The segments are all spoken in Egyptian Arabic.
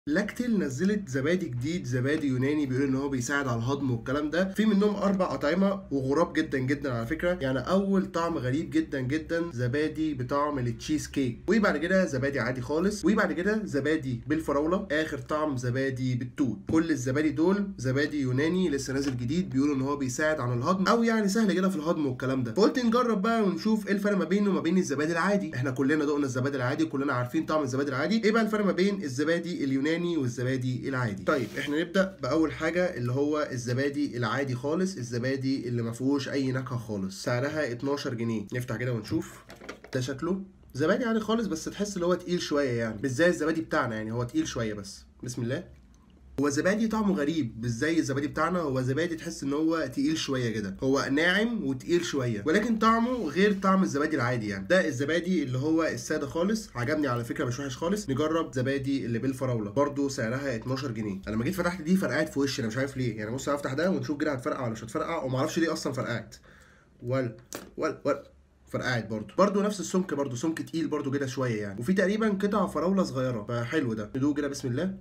لاكتل نزلت زبادي جديد زبادي يوناني بيقول ان هو بيساعد على الهضم والكلام ده في منهم اربع اطعمه وغراب جدا جدا على فكره يعني اول طعم غريب جدا جدا زبادي بطعم التشيز كيك وبعد كده زبادي عادي خالص وبعد كده زبادي بالفراوله اخر طعم زبادي بالتوت كل الزبادي دول زبادي يوناني لسه نازل جديد بيقولوا ان هو بيساعد على الهضم او يعني سهل كده في الهضم والكلام ده فقلت نجرب بقى ونشوف ايه الفرق ما بينه وما بين الزبادي العادي احنا كلنا دقنا الزبادي العادي كلنا عارفين طعم الزبادي العادي ايه بقى الفرق ما بين الزبادي اليوناني والزبادي العادي طيب احنا نبدا باول حاجه اللي هو الزبادي العادي خالص الزبادي اللي ما فيهوش اي نكهه خالص سعرها 12 جنيه نفتح كده ونشوف ده شكله زبادي عادي خالص بس تحس اللي هو تقيل شويه يعني مش زي الزبادي بتاعنا يعني هو تقيل شويه بس بسم الله هو زبادي طعمه غريب مش زي الزبادي بتاعنا هو زبادي تحس ان هو تقيل شويه كده هو ناعم وتقيل شويه ولكن طعمه غير طعم الزبادي العادي يعني ده الزبادي اللي هو الساده خالص عجبني على فكره مش وحش خالص نجرب زبادي اللي بالفراوله برده سعرها 12 جنيه انا لما جيت فتحت دي فرقعت في وشي انا مش عارف ليه يعني بص هفتح ده ونشوف كده هتفرقع ولا مش هتفرقع وما اعرفش ليه اصلا فرقعت ولا ولا ولا فرقعت برضو برضو نفس السمك برضو سمك تقيل برضو كده شويه يعني وفي تقريبا قطع فراوله صغيره فحلو ده ندوق كده بسم الله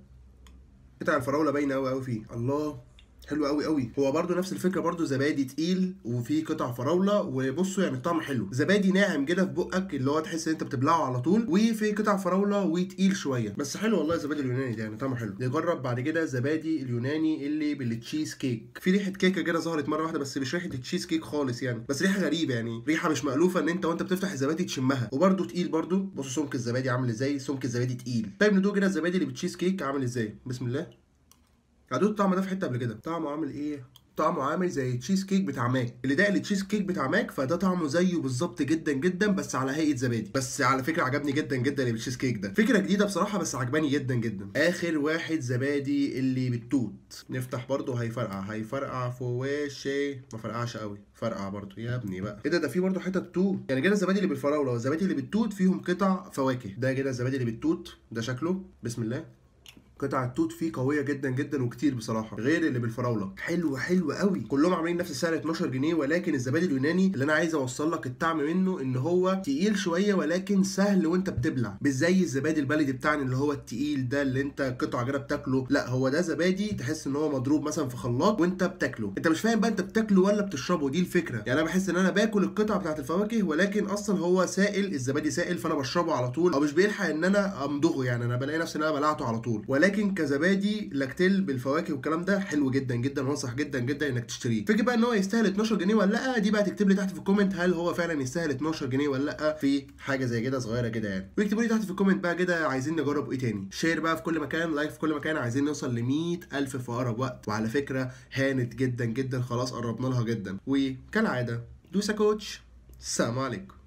قطع الفراوله باينه قوي قوي فيه الله حلو قوي قوي هو برضو نفس الفكره برضو زبادي تقيل وفيه قطع فراوله وبصوا يعني الطعم حلو زبادي ناعم كده في بقك اللي هو تحس ان انت بتبلعه على طول وفي قطع فراوله وتقيل شويه بس حلو والله الزبادي اليوناني ده يعني طعمه حلو نجرب بعد كده زبادي اليوناني اللي بالتشيز كيك في ريحه كيكه كده ظهرت مره واحده بس مش ريحه التشيز كيك خالص يعني بس ريحه غريبه يعني ريحه مش مالوفه ان انت وانت بتفتح الزبادي تشمها وبرده تقيل برده بصوا سمك الزبادي عامل ازاي سمك الزبادي تقيل طيب ندوق كده الزبادي اللي بالتشيز كيك عامل ازاي بسم الله عدوت الطعم ده في حته قبل كده طعمه عامل ايه طعمه عامل زي التشيز كيك بتاع ماك اللي ده التشيز كيك بتاع ماك فده طعمه زيه بالظبط جدا جدا بس على هيئه زبادي بس على فكره عجبني جدا جدا اللي بالتشيز كيك ده فكره جديده بصراحه بس عجباني جدا جدا اخر واحد زبادي اللي بالتوت نفتح برضه هيفرقع هيفرقع في وشي ما فرقعش قوي فرقع برضه يا ابني بقى ايه ده ده في برضه حتت توت يعني كده الزبادي اللي بالفراوله والزبادي اللي بالتوت فيهم قطع فواكه ده كده الزبادي اللي بالتوت ده شكله بسم الله قطع التوت فيه قويه جدا جدا وكتير بصراحه غير اللي بالفراوله حلو حلو قوي كلهم عاملين نفس السعر 12 جنيه ولكن الزبادي اليوناني اللي انا عايز اوصل لك الطعم منه ان هو تقيل شويه ولكن سهل وانت بتبلع مش زي الزبادي البلدي بتاعنا اللي هو التقيل ده اللي انت قطعه كده بتاكله لا هو ده زبادي تحس ان هو مضروب مثلا في خلاط وانت بتاكله انت مش فاهم بقى انت بتاكله ولا بتشربه دي الفكره يعني انا بحس ان انا باكل القطعه بتاعت الفواكه ولكن اصلا هو سائل الزبادي سائل فانا بشربه على طول او مش بيلحق ان انا امضغه يعني انا بلاقي نفسي ان انا بلعته على طول ولكن كزبادي لاكتيل بالفواكه والكلام ده حلو جدا جدا وانصح جدا جدا انك تشتريه فكره بقى ان هو يستاهل 12 جنيه ولا لا دي بقى تكتب لي تحت في الكومنت هل هو فعلا يستاهل 12 جنيه ولا لا في حاجه زي كده صغيره كده يعني واكتبوا لي تحت في الكومنت بقى كده عايزين نجرب ايه تاني شير بقى في كل مكان لايك في كل مكان عايزين نوصل ل 100000 في اقرب وقت وعلى فكره هانت جدا جدا خلاص قربنا لها جدا وكالعاده دوسا كوتش السلام عليكم